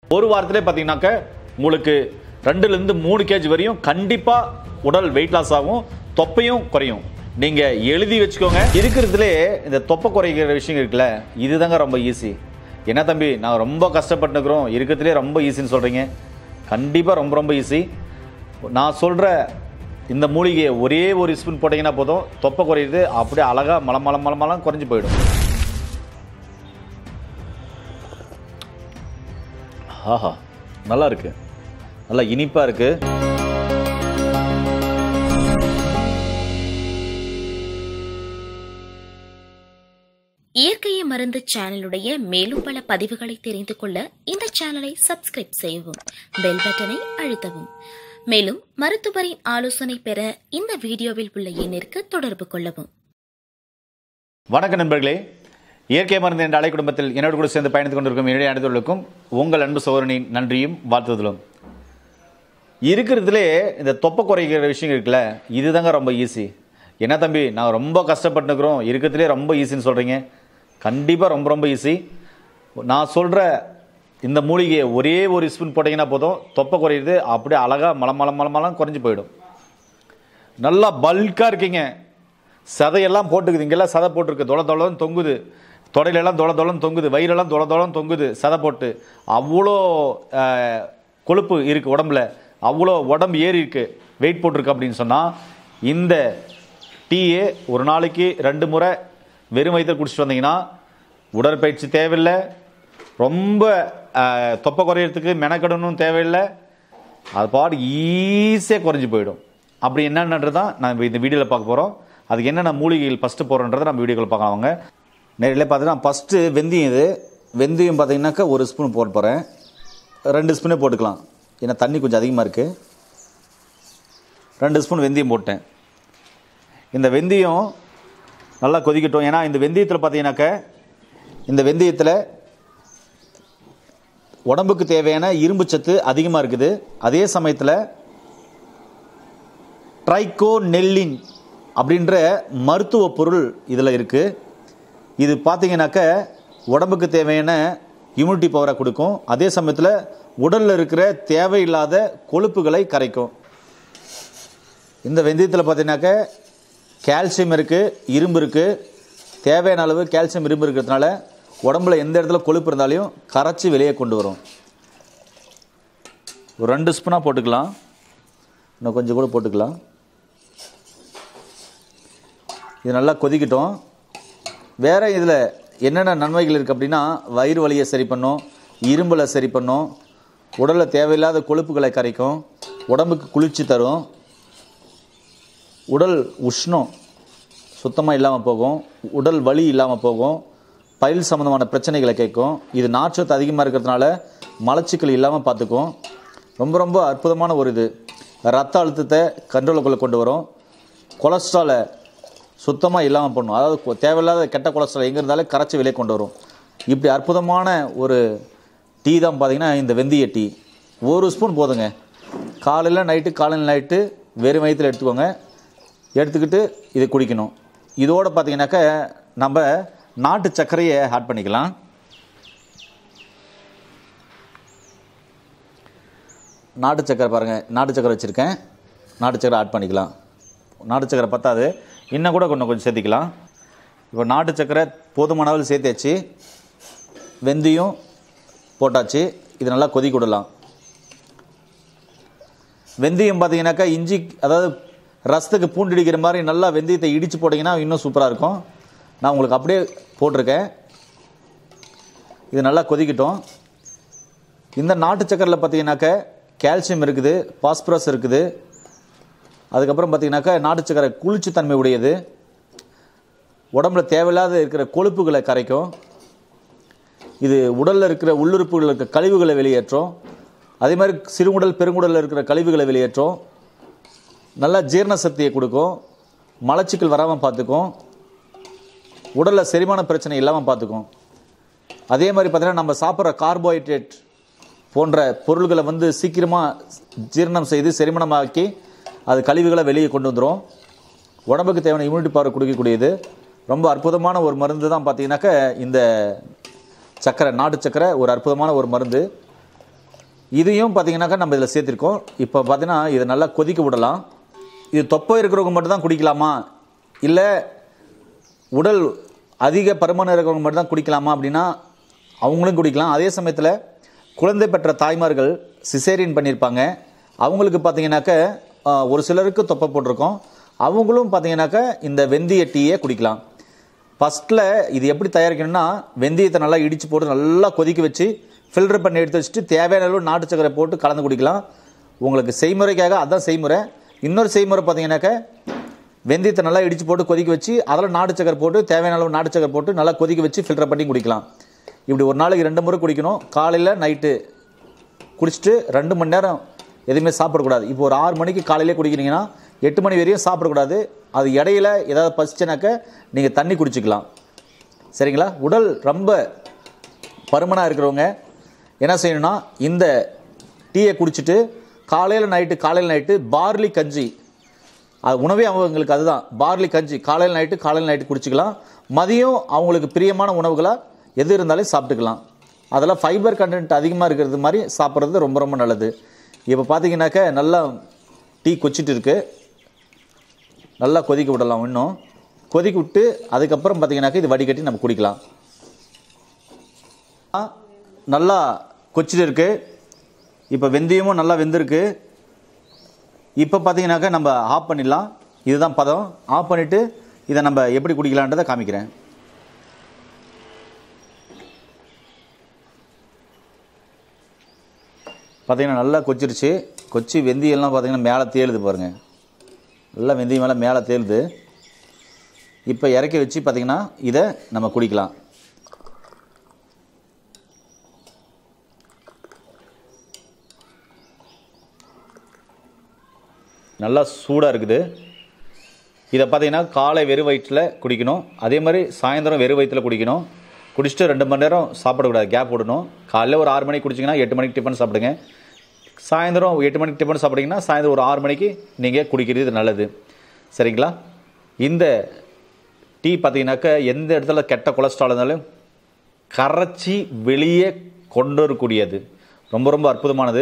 ஒரு வாரத்திலே பார்த்தீங்கன்னாக்க உங்களுக்கு ரெண்டுலேருந்து மூணு கேஜி வரையும் கண்டிப்பாக உடல் வெயிட் லாஸ் ஆகும் தொப்பையும் குறையும் நீங்கள் எழுதி வச்சுக்கோங்க இருக்கிறதுலே இந்த தொப்பை குறைக்கிற விஷயம் இருக்குல்ல இதுதாங்க ரொம்ப ஈஸி என்ன தம்பி நான் ரொம்ப கஷ்டப்பட்டுக்கிறோம் இருக்கிறதுலே ரொம்ப ஈஸின்னு சொல்கிறீங்க கண்டிப்பாக ரொம்ப ரொம்ப ஈஸி நான் சொல்கிற இந்த மூலிகையை ஒரே ஒரு ஸ்பூன் போட்டிங்கன்னா போதும் தொப்பை குறையுது அப்படியே அழகாக மலம் மலம் மலம் மலம் குறைஞ்சு போயிடும் ஆஹா நல்லா இருக்கு நல்லா இனிப்பா இருக்கு இயற்கையை மருந்து சேனலுடைய மேலும் பல பதிவுகளை தெரிந்து கொள்ள இந்த சேனலை சப்ஸ்கிரைப் செய்யவும் பெல் பட்டனை அழுத்தவும் மேலும் மருத்துவரின் ஆலோசனை பெற இந்த வீடியோவில் உள்ள எண்ணிற்கு தொடர்பு கொள்ளவும் வணக்கம் நண்பர்களே இயற்கை மருந்து என்ற அலை குடும்பத்தில் என்னோடு கூட சேர்ந்து பயணித்துக் கொண்டிருக்கும் என்னுடைய அனைத்துகளுக்கும் உங்கள் அன்பு சோதனின் நன்றியும் வாழ்த்துதலும் இருக்கிறதுலே இந்த தொப்பை குறைக்கிற விஷயம் இருக்குல்ல இதுதாங்க ரொம்ப ஈஸி என்ன தம்பி நான் ரொம்ப கஷ்டப்பட்டுக்கிறோம் இருக்கிறதுலே ரொம்ப ஈஸின்னு சொல்கிறீங்க கண்டிப்பாக ரொம்ப ரொம்ப ஈஸி நான் சொல்கிற இந்த மூலிகையை ஒரே ஒரு ஸ்பூன் போட்டிங்கன்னா போதும் தொப்பை குறையுது அப்படியே அழகாக மலம் மலம் மலம் மலம் குறைஞ்சு போயிடும் நல்லா பல்காக இருக்கீங்க சதையெல்லாம் போட்டுக்குது இங்கெல்லாம் சதை போட்டிருக்கு தொலை தொலைன்னு தொங்குது தொடையிலெல்லாம் தொலை தொலைன்னு தொங்குது வயிறெல்லாம் தொலை தொலைன்னு தொங்குது சதை போட்டு அவ்வளோ அஹ், கொழுப்பு இருக்குது உடம்புல அவ்வளோ உடம்பு ஏறி இருக்கு வெயிட் போட்டிருக்கு அப்படின்னு சொன்னால் இந்த டீயே ஒரு நாளைக்கு ரெண்டு முறை வெறும் வயிற்றில் குடிச்சிட்டு வந்தீங்கன்னா உடற்பயிற்சி தேவையில்லை ரொம்ப அஹ், தொப்பை குறையிறதுக்கு மெனக்கெடணும் தேவையில்லை அது பாட்டு ஈஸியாக குறைஞ்சி போயிடும் அப்படி என்னன்றது தான் நான் இந்த வீடியோவில் பார்க்க போகிறோம் அதுக்கு என்னென்ன மூலிகைகள் ஃபஸ்ட்டு போகிறோன்றதை நம்ம வீடியோவில் பார்க்கலாம் வாங்க நேரில் பார்த்தீங்கன்னா ஃபஸ்ட்டு வெந்தயம் இது வெந்தயம் பார்த்தீங்கன்னாக்கா ஒரு ஸ்பூன் போட்டு போகிறேன் ரெண்டு ஸ்பூனே போட்டுக்கலாம் ஏன்னா தண்ணி கொஞ்சம் அதிகமாக இருக்குது ரெண்டு ஸ்பூன் வெந்தயம் போட்டேன் இந்த வெந்தயம் நல்லா கொதிக்கட்டும் ஏன்னா இந்த வெந்தயத்தில் பார்த்தீங்கன்னாக்க இந்த வெந்தயத்தில் உடம்புக்கு தேவையான இரும்பு சத்து அதிகமாக இருக்குது அதே சமயத்தில் ட்ரைகோ நெல்லின் அப்படின்ற மருத்துவ பொருள் இதில் இருக்குது இது பார்த்தீங்கன்னாக்க உடம்புக்கு தேவையான இம்யூனிட்டி பவரை கொடுக்கும் அதே சமயத்தில் உடலில் இருக்கிற தேவையில்லாத கொழுப்புகளை கரைக்கும் இந்த வெந்தயத்தில் பார்த்தீங்கன்னாக்க கால்சியம் இருக்குது இரும்பு இருக்குது தேவையான அளவு கால்சியம் இரும்பு இருக்கிறதுனால உடம்புல எந்த இடத்துல கொழுப்பு இருந்தாலையும் கரைச்சி வெளியே கொண்டு வரும் ஒரு ரெண்டு ஸ்பூனாக போட்டுக்கலாம் இன்னும் கொஞ்சம் கூட போட்டுக்கலாம் இது நல்லா கொதிக்கட்டும் வேற இதில் என்னென்ன நன்மைகள் இருக்குது அப்படின்னா வயிறு வலியை சரி பண்ணும் இரும்பலை சரி பண்ணும் உடலில் தேவையில்லாத கொழுப்புகளை கரைக்கும் உடம்புக்கு குளிர்ச்சி தரும் உடல் உஷ்ணம் சுத்தமாக இல்லாமல் போகும் உடல் வலி இல்லாமல் போகும் பயில் சம்மந்தமான பிரச்சனைகளை கேட்கும் இது நார்ச்சத்து அதிகமாக இருக்கிறதுனால மலச்சிக்கல் இல்லாமல் பார்த்துக்கும் ரொம்ப ரொம்ப அற்புதமான ஒரு இது ரத்த அழுத்தத்தை கண்ட்ரோலுக்குள்ளே கொண்டு வரும் கொலஸ்ட்ராலை சுத்தமாக இல்லாமல் பண்ணும் அதாவது கொ- தேவையில்லாத கெட்ட கொலஸ்ட்ரால் எங்கே இருந்தாலும் கரைச்சி வெளியே கொண்டு வரும் இப்படி அற்புதமான ஒரு டீ தான் பார்த்தீங்கன்னா இந்த வெந்தய டீ ஒரு ஸ்பூன் போதுங்க காலையில் நைட்டு காலையில் நைட்டு வெறும் வயிற்றில் எடுத்துக்கோங்க எடுத்துக்கிட்டு இது குடிக்கணும் இதோட பார்த்தீங்கன்னாக்க நம்ம நாட்டு சர்க்கரையை ஆட் பண்ணிக்கலாம் நாட்டு சக்கரை பாருங்கள் நாட்டு சக்கரை வச்சுருக்கேன் நாட்டு சக்கரை ஆட் பண்ணிக்கலாம் நாட்டு சக்கரை பத்தாது இன்னும் கூட கொஞ்சம் கொஞ்சம் சேர்த்திக்கலாம் இப்போ நாட்டு சக்கரை போதுமான அளவில் சேர்த்தாச்சு வெந்தயம் போட்டாச்சு இது நல்லா கொதிக்க விடலாம் வெந்தயம் பார்த்தீங்கன்னாக்கா இஞ்சி அதாவது ரசத்துக்கு பூண்டு இடிக்கிற மாதிரி நல்லா வெந்தயத்தை இடித்து போட்டிங்கன்னா இன்னும் சூப்பராக இருக்கும் நான் உங்களுக்கு அப்படியே போட்டிருக்கேன் இது நல்லா கொதிக்கட்டும் இந்த நாட்டு சக்கரில் பார்த்தீங்கன்னாக்க கால்சியம் இருக்குது பாஸ்பரஸ் இருக்குது அதுக்கப்புறம் பார்த்தீங்கன்னாக்கா நாட்டு சக்கரை குளிர்ச்சி தன்மை உடையது உடம்புல தேவையில்லாத இருக்கிற கொழுப்புகளை கரைக்கும் இது உடலில் இருக்கிற உள்ளுறுப்புகளில் இருக்கிற கழிவுகளை வெளியேற்றும் அதே மாதிரி சிறுகுடல் பெருங்குடலில் இருக்கிற கழிவுகளை வெளியேற்றும் நல்லா ஜீரண சக்தியை கொடுக்கும் மலச்சிக்கல் வராமல் பார்த்துக்கும் உடலில் செரிமான பிரச்சனை இல்லாமல் பார்த்துக்கும் அதே மாதிரி பார்த்தீங்கன்னா நம்ம சாப்பிட்ற கார்போஹைட்ரேட் போன்ற பொருள்களை வந்து சீக்கிரமாக ஜீரணம் செய்து செரிமானமாக்கி அது கழிவுகளை வெளியே கொண்டு வந்துடும் உடம்புக்கு தேவையான இம்யூனிட்டி பவர் கொடுக்கக்கூடியது ரொம்ப அற்புதமான ஒரு மருந்து தான் பார்த்தீங்கன்னாக்க இந்த சக்கரை நாட்டு சக்கரை ஒரு அற்புதமான ஒரு மருந்து இதையும் பார்த்தீங்கன்னாக்கா நம்ம இதில் சேர்த்துருக்கோம் இப்போ பார்த்தீங்கன்னா இதை நல்லா கொதிக்க விடலாம் இது தொப்பை இருக்கிறவங்க மட்டும் தான் குடிக்கலாமா இல்லை உடல் அதிக பருமன் இருக்கிறவங்க மட்டும் தான் குடிக்கலாமா அப்படின்னா அவங்களும் குடிக்கலாம் அதே சமயத்தில் குழந்தை பெற்ற தாய்மார்கள் சிசேரியன் பண்ணியிருப்பாங்க அவங்களுக்கு பார்த்தீங்கன்னாக்க ஆஹ், ஒரு சிலருக்கு தொப்பை போட்டிருக்கோம் அவங்களும் பார்த்தீங்கன்னாக்க இந்த வெந்தய டீயை குடிக்கலாம் ஃபஸ்ட்டில் இது எப்படி தயாரிக்கணும்னா வெந்தயத்தை நல்லா இடித்து போட்டு நல்லா கொதிக்க வச்சு ஃபில்டர் பண்ணி எடுத்து வச்சுட்டு தேவையான அளவு நாட்டு சக்கரை போட்டு கலந்து குடிக்கலாம் உங்களுக்கு செய்முறைக்காக அதான் செய்முறை இன்னொரு செய்முறை பார்த்தீங்கன்னாக்க வெந்தயத்தை நல்லா இடித்து போட்டு கொதிக்க வச்சு அதில் நாட்டு சக்கரை போட்டு தேவையான அளவு நாட்டு சக்கரை போட்டு நல்லா கொதிக்க வச்சு ஃபில்டர் பண்ணி குடிக்கலாம் இப்படி ஒரு நாளைக்கு ரெண்டு முறை குடிக்கணும் காலையில் நைட்டு குடிச்சிட்டு ரெண்டு மணி நேரம் எதுவுமே சாப்பிடக்கூடாது இப்போ ஒரு ஆறு மணிக்கு காலையிலே குடிக்கிறீங்கன்னா எட்டு மணி வரையும் சாப்பிடக்கூடாது அது இடையில ஏதாவது பசிச்சுனாக்க நீங்கள் தண்ணி குடிச்சிக்கலாம் சரிங்களா உடல் ரொம்ப பருமனாக இருக்கிறவங்க என்ன செய்யணும்னா இந்த டீயை குடிச்சிட்டு காலையில் நைட்டு காலையில் நைட்டு பார்லி கஞ்சி அது உணவே அவங்களுக்கு அதுதான் பார்லி கஞ்சி காலையில் நைட்டு காலையில் நைட்டு குடிச்சிக்கலாம் மதியம் அவங்களுக்கு பிரியமான உணவுகளாக எது இருந்தாலும் சாப்பிட்டுக்கலாம் அதெல்லாம் ஃபைபர் கண்டென்ட் அதிகமாக இருக்கிறது மாதிரி சாப்பிட்றது ரொம்ப ரொம்ப நல்லது இப்போ பார்த்தீங்கன்னாக்க நல்லா டீ கொச்சிட்டு இருக்கு நல்லா கொதிக்க விடலாம் இன்னும் கொதிக்க விட்டு அதுக்கப்புறம் பார்த்தீங்கன்னாக்க இது வடிகட்டி நம்ம குடிக்கலாம் ஆ, நல்லா கொச்சிட்டு இருக்கு இப்போ வெந்தயமும் நல்லா வெந்திருக்கு இப்போ பார்த்தீங்கன்னாக்கா நம்ம ஆஃப் பண்ணிடலாம் இதுதான் பதம் ஆஃப் பண்ணிவிட்டு இதை நம்ம எப்படி குடிக்கலான்றதை காமிக்கிறேன் பார்த்தீங்கன்னா நல்லா கொச்சிருச்சு கொச்சி வெந்தயம்லாம் பார்த்தீங்கன்னா மேலே தேழுது பாருங்கள் நல்லா வெந்தயம் மேலே மேலே தேழுது இப்போ இறக்கி வச்சு பார்த்தீங்கன்னா இதை நம்ம குடிக்கலாம் நல்லா சூடாக இருக்குது இதை பார்த்தீங்கன்னா காலை வெறும் வயிற்றில் குடிக்கணும் அதே மாதிரி சாயந்தரம் வெறும் வயிற்றில் குடிக்கணும் குடிச்சிட்டு ரெண்டு மணி நேரம் சாப்பிடக்கூடாது கேப் விடணும் காலையில் ஒரு ஆறு மணிக்கு குடிச்சிங்கன்னா எட்டு மணிக்கு டிஃபன் சாப்பிடுங்க சாயந்தரம் எட்டு மணிக்கு டிஃபன் சாப்பிட்டீங்கன்னா சாயந்தரம் ஒரு ஆறு மணிக்கு நீங்கள் குடிக்கிறது நல்லது சரிங்களா இந்த டீ பார்த்தீங்கன்னாக்கா எந்த இடத்துல கெட்ட கொலஸ்ட்ரால் இருந்தாலும் கரைச்சி வெளியே கொண்டு வரக்கூடியது ரொம்ப ரொம்ப அற்புதமானது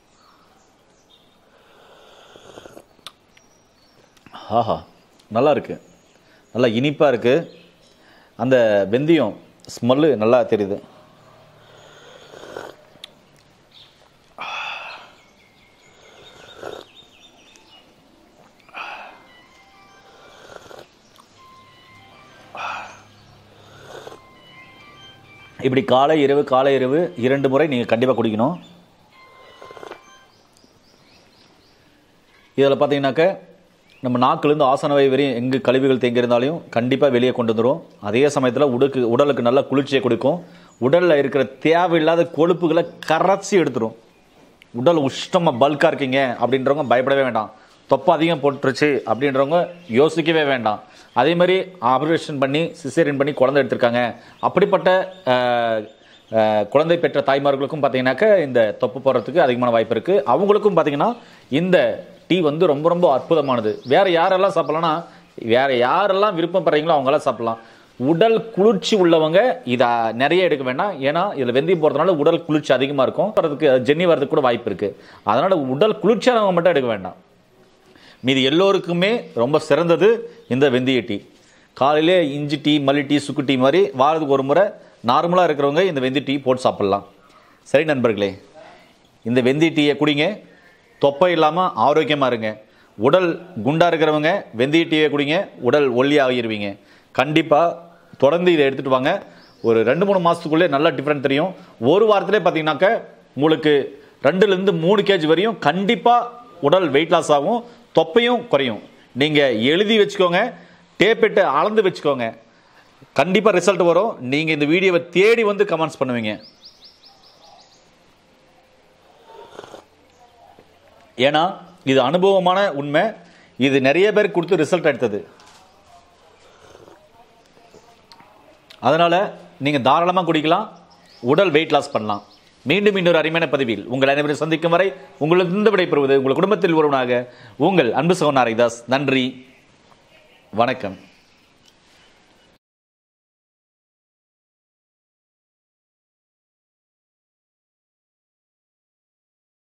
ஆஹா நல்லா இருக்கு நல்லா இனிப்பாக இருக்கு அந்த வெந்தயம் ஸ்மெல்லு நல்லா தெரியுது இப்படி காலை இரவு காலை இரவு இரண்டு முறை நீங்கள் கண்டிப்பாக குடிக்கணும் இதில் பார்த்தீங்கன்னாக்க நம்ம நாக்குலேருந்து ஆசனவை வரையும் எங்கு கழிவுகள் தேங்கியிருந்தாலையும் கண்டிப்பாக வெளியே கொண்டு வந்துடும் அதே சமயத்தில் உடலுக்கு உடலுக்கு நல்ல குளிர்ச்சியை கொடுக்கும் உடலில் இருக்கிற தேவையில்லாத கொழுப்புகளை கரைச்சி எடுத்துரும் உடல் உஷ்டமாக பல்காக இருக்கீங்க அப்படின்றவங்க பயப்படவே வேண்டாம் தொப்பை அதிகம் போட்டுருச்சு அப்படின்றவங்க யோசிக்கவே வேண்டாம் அதே மாதிரி ஆப்ரேஷன் பண்ணி சிசேரியன் பண்ணி குழந்தை எடுத்திருக்காங்க அப்படிப்பட்ட அஹ், அஹ், குழந்தை பெற்ற தாய்மார்களுக்கும் பார்த்தீங்கன்னாக்க இந்த தொப்பு போடுறதுக்கு அதிகமான வாய்ப்பு இருக்குது அவங்களுக்கும் பார்த்தீங்கன்னா இந்த டீ வந்து ரொம்ப ரொம்ப அற்புதமானது வேற யாரெல்லாம் சாப்பிடலாம்னா வேற யாரெல்லாம் விருப்பப்படுறீங்களோ அவங்களாம் சாப்பிடலாம் உடல் குளிர்ச்சி உள்ளவங்க இதை நிறைய எடுக்க வேண்டாம் ஏன்னா இதில் வெந்தயம் போகிறதுனால உடல் குளிர்ச்சி அதிகமாக இருக்கும் வரதுக்கு ஜென்னி வரதுக்கு கூட வாய்ப்பு இருக்குது அதனால் உடல் குளிர்ச்சியானவங்க மட்டும் எடுக்க வேண்டாம் மீதி எல்லோருக்குமே ரொம்ப சிறந்தது இந்த வெந்தய டீ காலையிலே இஞ்சி டீ மல்லி டீ சுக்கு டீ மாதிரி வாரத்துக்கு ஒரு முறை நார்மலாக இருக்கிறவங்க இந்த வெந்தய டீ போட்டு சாப்பிட்லாம் சரி நண்பர்களே இந்த வெந்தய டீயை குடிங்க தொப்பை இல்லாமல் ஆரோக்கியமாக இருங்க உடல் குண்டாக இருக்கிறவங்க வெந்தய டீயை குடிங்க உடல் ஒல்லியாக ஆகிருவீங்க கண்டிப்பாக தொடர்ந்து இதை எடுத்துகிட்டு வாங்க ஒரு ரெண்டு மூணு மாதத்துக்குள்ளே நல்ல டிஃப்ரெண்ட் தெரியும் ஒரு வாரத்திலே பார்த்தீங்கன்னாக்க உங்களுக்கு ரெண்டுலேருந்து மூணு கேஜி வரையும் கண்டிப்பாக உடல் வெயிட் லாஸ் ஆகும் தொப்பையும் குறையும் நீங்கள் எழுதி வச்சுக்கோங்க டேப்பிட்டு அளந்து வச்சுக்கோங்க கண்டிப்பாக ரிசல்ட் வரும் நீங்கள் இந்த வீடியோவை தேடி வந்து கமெண்ட்ஸ் பண்ணுவீங்க ஏன்னா இது அனுபவமான உண்மை இது நிறைய பேர் கொடுத்து ரிசல்ட் எடுத்தது அதனால நீங்க தாராளமா குடிக்கலாம் உடல் வெயிட் லாஸ் பண்ணலாம் மீண்டும் இன்னொரு அருமையான பதிவில் உங்கள் அனைவரும் சந்திக்கும் வரை உங்களுக்கு இந்த விடைபெறுவது உங்கள் குடும்பத்தில் ஒருவனாக உங்கள் அன்பு சகோதரன் ஹரிதாஸ் நன்றி வணக்கம்